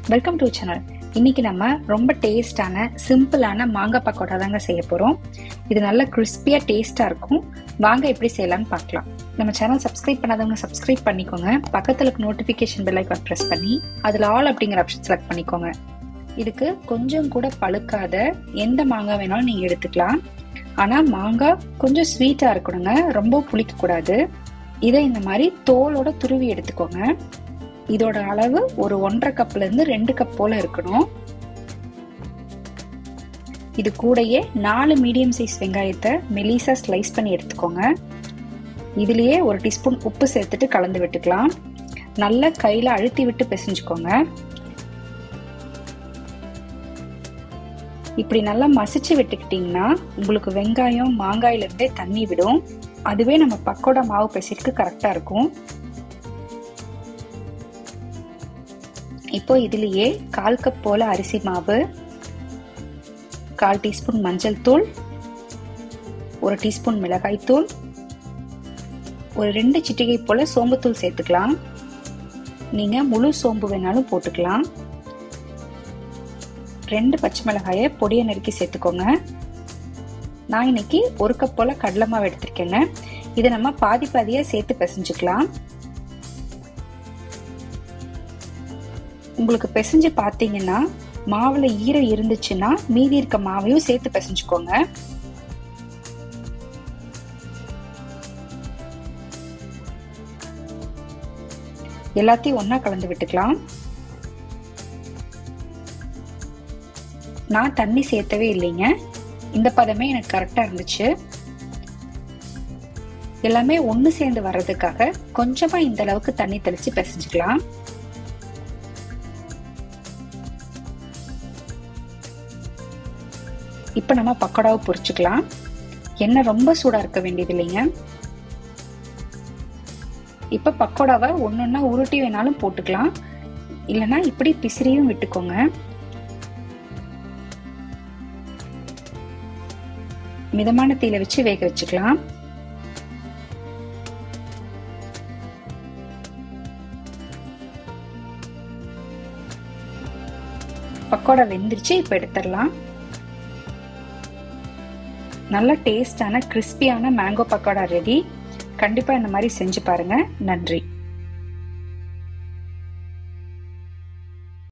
welcome to channel இன்னைக்கு நம்ம ரொம்ப டேஸ்டான சிம்பிளான மாங்காய் பக்கோடா தாங்க செய்ய போறோம் இது நல்ல கிறிஸ்பியா டேஸ்டா இருக்கும் வாங்க எப்படி செய்யலாம்னு பார்க்கலாம் நம்ம சேனல் சப்ஸ்கிரைப் பண்ணாதவங்க சப்ஸ்கிரைப் பண்ணிக்கோங்க பக்கத்துல நோட்டிபிகேஷன் பெல் ஐக்கான் பிரஸ் பண்ணி அதுல ஆல் அப்படிங்கிற ஆப்ஷன் செலக்ட் பண்ணிக்கோங்க இதுக்கு கொஞ்சம் கூட பழுக்காத எந்த மாங்காய் வேணாலும் நீங்க எடுத்துக்கலாம் ஆனா மாங்காய் கொஞ்சம் ஸ்வீட்டா இருக்கணுங்க ரொம்ப புளிக்க கூடாது இதை இந்த மாதிரி தோலோட துருவி எடுத்துக்கோங்க இதோட அளவு ஒரு ஒன்றரை கப்ல இருந்து ரெண்டு கப் போல இருக்கணும் இது கூடயே நாலு மீடியம் சைஸ் வெங்காயத்தை மெலிசா ஸ்லைஸ் பண்ணி எடுத்துக்கோங்க இதுலயே ஒரு டீஸ்பூன் உப்பு சேர்த்துட்டு கலந்து விட்டுக்கலாம் நல்லா கையில அழுத்தி விட்டு பிசைஞ்சுக்கோங்க இப்படி நல்லா மசிச்சு விட்டுக்கிட்டீங்கன்னா உங்களுக்கு வெங்காயம் மாங்காயில இருந்தே தண்ணி விடும் அதுவே நம்ம பக்கோடா மாவு பிசைக்கு கரெக்டா இருக்கும் இப்போ இதுலயே கால் கப் போல அரிசி மாவு கால் டீஸ்பூன் மஞ்சள் தூள் ஒரு டீஸ்பூன் மிளகாய் தூள் ஒரு ரெண்டு சிட்டிகை போல சோம்புத்தூள் சேர்த்துக்கலாம் நீங்க முழு சோம்பு வேணாலும் போட்டுக்கலாம் ரெண்டு பச்சை மிளகாயை பொடியை நறுக்கி சேர்த்துக்கோங்க நான் இன்னைக்கு ஒரு கப் போல கடலை மாவு எடுத்திருக்கேங்க இதை நம்ம பாதி பாதியா சேர்த்து பிசைஞ்சுக்கலாம் உங்களுக்கு பிசைஞ்சு பார்த்தீங்கன்னா மாவுல ஈரம் இருந்துச்சுன்னா மீதி இருக்க மாவையும் சேர்த்து பிசைஞ்சுக்கோங்க எல்லாத்தையும் ஒன்னா கலந்து விட்டுக்கலாம் நான் தண்ணி சேர்த்தவே இல்லைங்க இந்த பதமே எனக்கு கரெக்டா இருந்துச்சு எல்லாமே ஒன்று சேர்ந்து வர்றதுக்காக கொஞ்சமா இந்த அளவுக்கு தண்ணி தெளிச்சு பிசைஞ்சுக்கலாம் இப்போ நம்ம பக்கோடாவை பொரிச்சுக்கலாம் எண்ணெய் ரொம்ப சூடாக இருக்க வேண்டியது இல்லைங்க இப்போ பக்கோடாவை ஒன்றொன்னா உருட்டி வேணாலும் போட்டுக்கலாம் இல்லைன்னா இப்படி பிசிறியும் விட்டுக்கோங்க மிதமான தீயில வச்சு வேக வச்சுக்கலாம் பக்கோடா வெந்துருச்சு இப்போ எடுத்துடலாம் நல்ல டேஸ்டான கிறிஸ்பியான மேங்கோ பக்கோடா ரெடி கண்டிப்பா இந்த மாதிரி செஞ்சு பாருங்க நன்றி